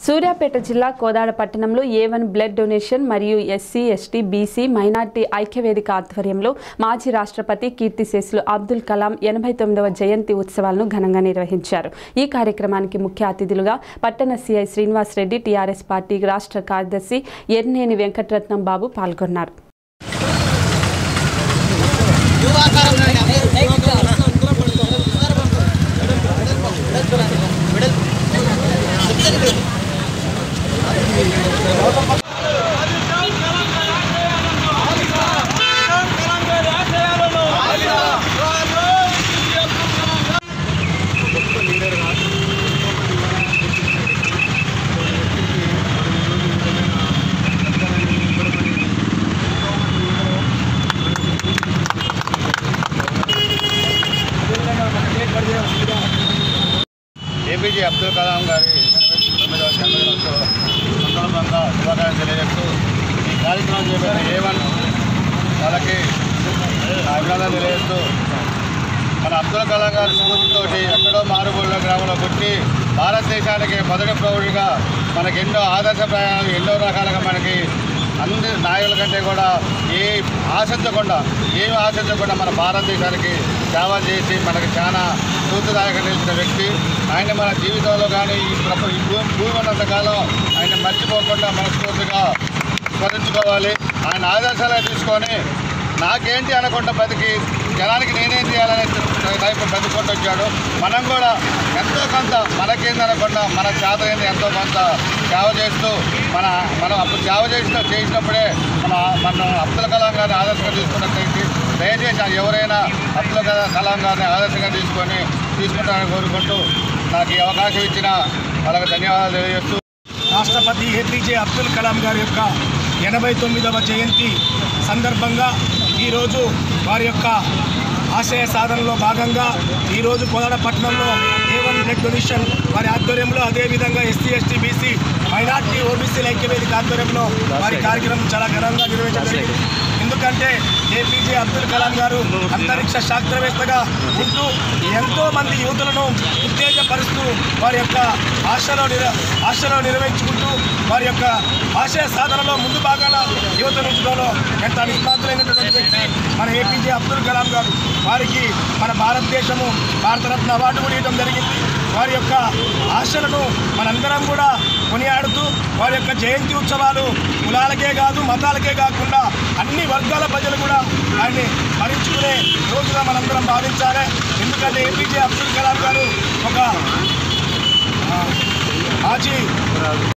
సూర్యాపేట జిల్లా కోదాడ పట్టణంలో A one blood donation మరియు ఎస్సీ ఎస్టీ బీసీ మైనార్టీ ఐక్యవేదిక ఆధ్వర్యంలో మాజీ రాష్ట్రపతి కీర్తిశేషులు అబ్దుల్ కలాం ఎనభై తొమ్మిదవ జయంతి ఉత్సవాలను ఘనంగా నిర్వహించారు ఈ కార్యక్రమానికి ముఖ్య అతిథులుగా పట్టణ CI Srinivas Reddy TRS party రాష్ట్ర కార్యదర్శి ఎర్నేని వెంకటరత్నం బాబు పాల్గొన్నారు ఏపీజే అబ్దుల్ కలాం గారి ఎనభై తొమ్మిదవ జన్మదినోత్సవ సందర్భంగా శుభాకాంక్షలు తెలియజేస్తూ ఈ కార్యక్రమం చేపట్టిన ఏ వన్ వాళ్ళకి నా అభినందనలు తెలియజేస్తూ మన అబ్దుల్ కలాం గారి స్ఫూర్తితో ఎక్కడో మారుమూల గ్రామంలో పుట్టి భారతదేశానికి మొదటి ప్రౌఢిగా మనకి ఎన్నో ఆదర్శప్రాయాలు ఎన్నో రకాలుగా మనకి అన్ని నాయకుల కంటే కూడా ఏ ఆశించకుండా ఏమి ఆశించకుండా మన భారతదేశానికి సేవ చేసి మనకి చాలా స్ఫూర్తిదాయక నిలిచిన వ్యక్తి ఆయన మన జీవితంలో కానీ ఈ ప్రప ఈ భూమి భూమి ఉన్నంతకాలం ఆయన మర్చిపోకుండా మనస్ఫూర్తిగా స్మరించుకోవాలి ఆయన ఆదర్శాలు తీసుకొని నాకేంటి అనకుండా బతికి జనానికి నేనేం చేయాలనే టైప్ బతుకుంటూ వచ్చాడు మనం కూడా ఎంతో కొంత మనకేంది అనకుండా మన చేత ఏంది ఎంతో కొంత సేవ చేస్తూ మన మనం అప్పుడు సేవ చేసిన చేసినప్పుడే మన మనం అబ్దుల్ కలాం గారిని ఆదర్శంగా తీసుకున్నట్లయితే దయచేసి ఎవరైనా అబ్దుల్ కలాం కలాం గారిని ఆదర్శంగా తీసుకొని తీసుకుంటారని కోరుకుంటూ నాకు ఈ అవకాశం ఇచ్చిన వాళ్ళకి ధన్యవాదాలు తెలియజేస్తూ రాష్ట్రపతి ఏపీజే అబ్దుల్ కలాం గారి యొక్క ఎనభై తొమ్మిదవ జయంతి సందర్భంగా ఈరోజు వారి యొక్క ఆశయ సాధనలో భాగంగా ఈరోజు కోదాడ పట్టణంలో ఏ వన్ బ్లడ్ డొనేషన్ వారి ఆధ్వర్యంలో అదేవిధంగా SC ST BC minority OBC ఐక్యవేదిక ఆధ్వర్యంలో వారి కార్యక్రమం చాలా ఘనంగా నిర్వహించడం జరిగింది ఎందుకంటే ఏపీజే అబ్దుల్ కలాం గారు అంతరిక్ష శాస్త్రవేత్తగా ఉంటూ ఎంతో మంది యువతులను ఉత్తేజపరుస్తూ వారి యొక్క ఆశలో నిర ఆశలో నిర్వహించుకుంటూ వారి యొక్క ఆశయ సాధనలో ముందు భాగాల యువత నుంచడంలో ఎంత నిష్ణాతులైనటువంటి వ్యక్తి మన ఏపీజే అబ్దుల్ కలాం గారు వారికి మన భారతదేశము భారతరత్న అవార్డు కూడా ఇవ్వడం జరిగింది వారి యొక్క ఆశలను మనందరం కూడా కొనియాడుతూ వారి యొక్క జయంతి ఉత్సవాలు కులాలకే కాదు మతాలకే కాకుండా అన్ని వర్గాల ప్రజలు కూడా ఆయన్ని భరించుకునే రోజుగా మనందరం భావించాలి ఎందుకంటే ఏపీజే అబ్దుల్ కలాం గారు ఒక ఆ, మాజీ